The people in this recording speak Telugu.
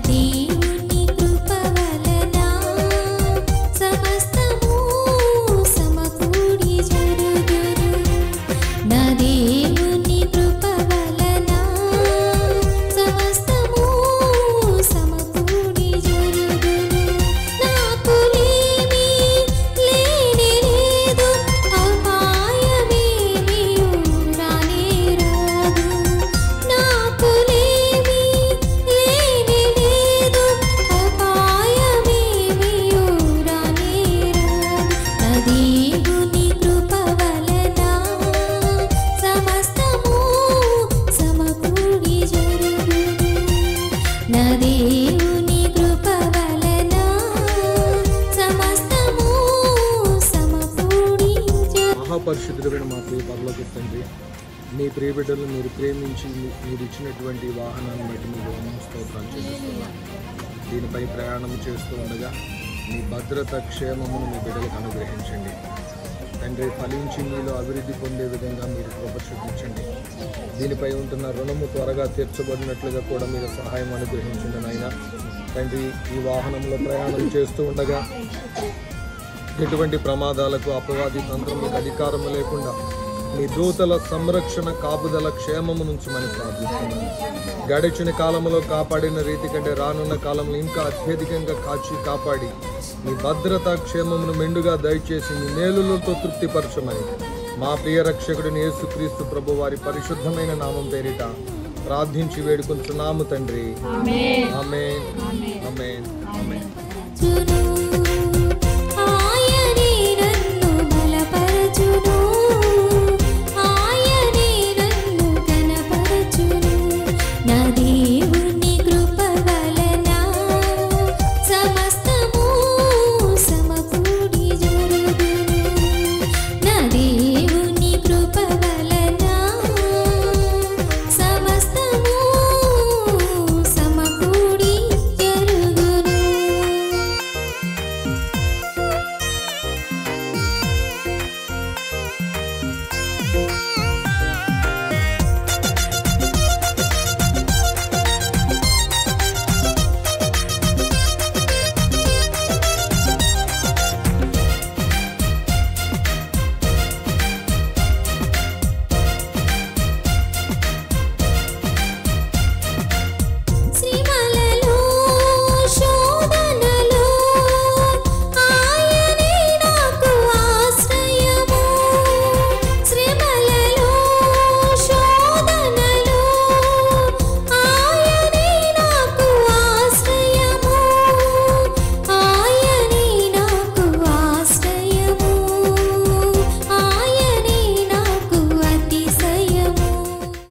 దేవుని కృప వలన సమస్తము సమకూడి జరుగును నా దేవుని కృప వలన సమస్తము సమకూడి జరుగును నాకు లేమి లేనే లేదు అపాయమేమియు రానే రాదు నాకు లేమి లేనే లేదు అపాయమేమియు రానే రాదు నా దేవుని కృప వలన సమస్తము సమకూడి జరుగును నా దేవుని కృప వలన సమస్తము సమకూడి జరుగును మహాపరిశుద్ధుడైన మా ప్రియ పరలోకి తండ్రి మీ ప్రియ బిడ్డలు మీరు ప్రేమించి మీ- మీరు ఇచ్చినటువంటి వాహనాన్ని బట్టి మీరు వందన స్తోత్రాలు చెల్లిస్తున్నాను దీనిపై ప్రయాణం చేస్తూ ఉండగా మీ భద్రత క్షేమమును మీ బిడ్డలకు అనుగ్రహించండి తండ్రి ఫలించి మీలో అభివృద్ధి పొందే విధంగా మీరు కృప చూపించండి దీనిపై ఉంటున్న రుణము త్వరగా తీర్చబడినట్లుగా కూడా మీరు సహాయం అనుగ్రహించండి నాయన తండ్రి ఈ వాహనంలో ప్రయాణం చేస్తూ ఉండగా ఎటువంటి ప్రమాదాలకు అపవాది తంత్రం మీకు అధికారం లేకుండా మీ దూతల సంరక్షణ కాపుదల క్షేమము నుంచి మనం ప్రార్థిస్తున్నాను గడిచిన కాలంలో కాపాడిన రీతి కంటే రానున్న కాలంలో ఇంకా అత్యధికంగా కాచి కాపాడి మీ భద్రత క్షేమమును మెండుగా దయచేసి మీ మేలులతో తృప్తిపరచమని మా ప్రియ రక్షకుడిని యేసుక్రీస్తు ప్రభు వారి పరిశుద్ధమైన నామం పేరిట ప్రార్థించి వేడుకొంచున్నాము తండ్రి ఆమె ఆమె ఆమె జరుగును